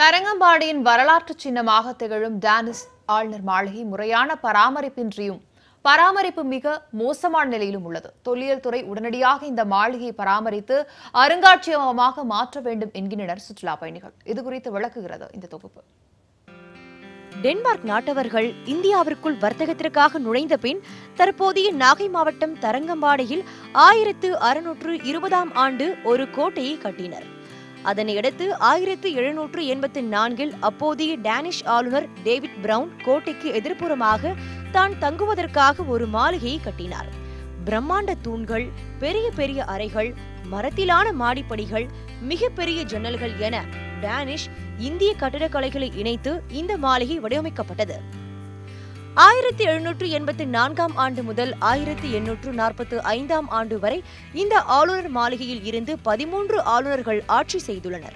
தரங்கம்பாடியின் வரலாற்று சின்னமாக திகழும் டானிஸ் ஆளுநர் மாளிகை முறையான பராமரிப்பின்றியும் பராமரிப்பு மிக மோசமான நிலையிலும் உள்ளது தொல்லியல் துறை உடனடியாக இந்த மாளிகையை பராமரித்து அருங்காட்சியகமாக மாற்ற வேண்டும் என்கின்றனர் சுற்றுலா பயணிகள் இது குறித்து விளக்குகிறது இந்த தொகுப்பு டென்மார்க் நாட்டவர்கள் இந்தியாவிற்குள் வர்த்தகத்திற்காக நுழைந்த பின் தற்போதைய நாகை மாவட்டம் தரங்கம்பாடியில் ஆயிரத்து அறுநூற்று இருபதாம் ஆண்டு ஒரு கோட்டையை கட்டினர் அதனையடுத்து ஆயிரத்து எழுநூற்று எண்பத்தி நான்கில் அப்போதைய டேனிஷ் ஆளுநர் டேவிட் பிரவுன் கோட்டைக்கு எதிர்ப்புறமாக தான் தங்குவதற்காக ஒரு மாளிகையை கட்டினார் பிரம்மாண்ட தூண்கள் பெரிய பெரிய அறைகள் மரத்திலான மாடிப்படிகள் மிகப்பெரிய ஜன்னல்கள் என டேனிஷ் இந்திய கட்டிடக்கலைகளை இணைத்து இந்த மாளிகை வடிவமைக்கப்பட்டது ஆயிரத்தி எழுநூற்று எண்பத்தி நான்காம் ஆண்டு முதல் ஆயிரத்தி எண்ணூற்று நாற்பத்து ஐந்தாம் ஆண்டு வரை இந்த ஆளுநர் மாளிகையில் இருந்து பதிமூன்று ஆளுநர்கள் ஆட்சி செய்துள்ளனர்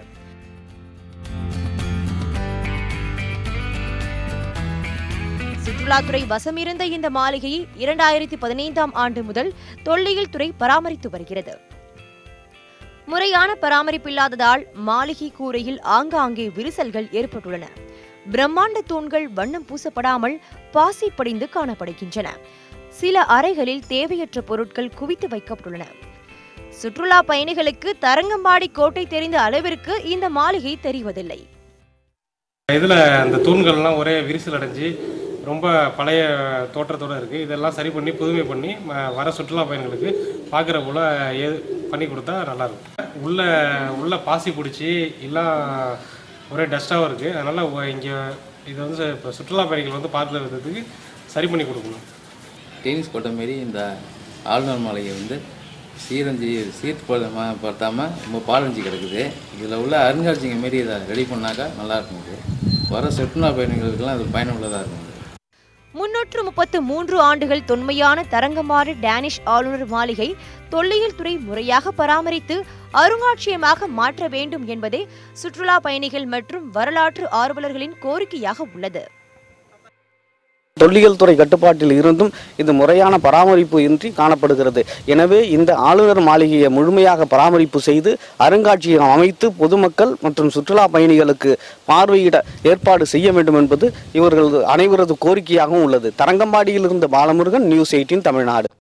சுற்றுலாத்துறை வசமிருந்த இந்த மாளிகையை இரண்டாயிரத்தி பதினைந்தாம் ஆண்டு முதல் தொல்லியல் துறை பராமரித்து வருகிறது முறையான பராமரிப்பில்லாததால் மாளிகை கூரையில் ஆங்காங்கே விரிசல்கள் ஏற்பட்டுள்ளன பிரம்மாண்ட தூண்கள் வண்ணம் பூசப்படாமல் பாசி படிந்து காணப்படுகின்றன சில அறைகளில் தேவையற்ற பொருட்கள் குவித்து வைக்கப்பட்டுள்ளன சுற்றுலா பயணிகளுக்கு தரங்கம்பாடி கோட்டை தெரிந்த அளவிற்கு இந்த மாளிகை தெரிவதில்லை இதில் அந்த தூண்கள்லாம் ஒரே விரிசல் அடைஞ்சு ரொம்ப பழைய தோற்றத்தோடு இருக்குது இதெல்லாம் சரி பண்ணி புதுமை பண்ணி ம- வர சுற்றுலா பயணிகளுக்கு பார்க்குற போல் ஏ பண்ணி கொடுத்தா நல்லாயிருக்கும் உள்ள உள்ள பாசி பிடிச்சி எல்லாம் ஒரே டஸ்ட்டாகவும் இருக்குது அதனால் இங்கே இது வந்து இப்போ சுற்றுலா பயணிகள் வந்து பார்க்குற விதத்துக்கு சரி பண்ணி கொடுக்கணும் டென்னிஸ் கோட்டை மாரி இந்த ஆளுநர் மாளிகை வந்து சீரஞ்சி சீர்படுத்தாமல் படுத்தாமல் ரொம்ப பாலஞ்சி கிடக்குது இதில் உள்ள அருங்காட்சியகம் மாரி இதை ரெடி பண்ணாக்கா நல்லா இருக்கும் இது வர சுற்றுலா பயணிகளுக்கெல்லாம் இது பயனுள்ளதாக இருக்கும் இது முன்னூற்று முப்பத்து மூன்று ஆண்டுகள் தொன்மையான தரங்கம்பாடி டேனிஷ் ஆளுநர் மாளிகை தொல்லியல் துறை முறையாக பராமரித்து அருங்காட்சியகமாக மாற்ற வேண்டும் என்பதே சுற்றுலா பயணிகள் மற்றும் வரலாற்று ஆர்வலர்களின் கோரிக்கையாக உள்ளது தொல்லியல் துறை கட்டுப்பாட்டில் இருந்தும் இது முறையான பராமரிப்பு இன்றி காணப்படுகிறது எனவே இந்த ஆளுநர் மாளிகையை முழுமையாக பராமரிப்பு செய்து அருங்காட்சியகம் அமைத்து பொதுமக்கள் மற்றும் சுற்றுலா பயணிகளுக்கு பார்வையிட ஏற்பாடு செய்ய வேண்டும் என்பது இவர்களது அனைவரது கோரிக்கையாகவும் உள்ளது தரங்கம்பாடியிலிருந்து பாலமுருகன் நியூஸ் எயிட்டீன் தமிழ்நாடு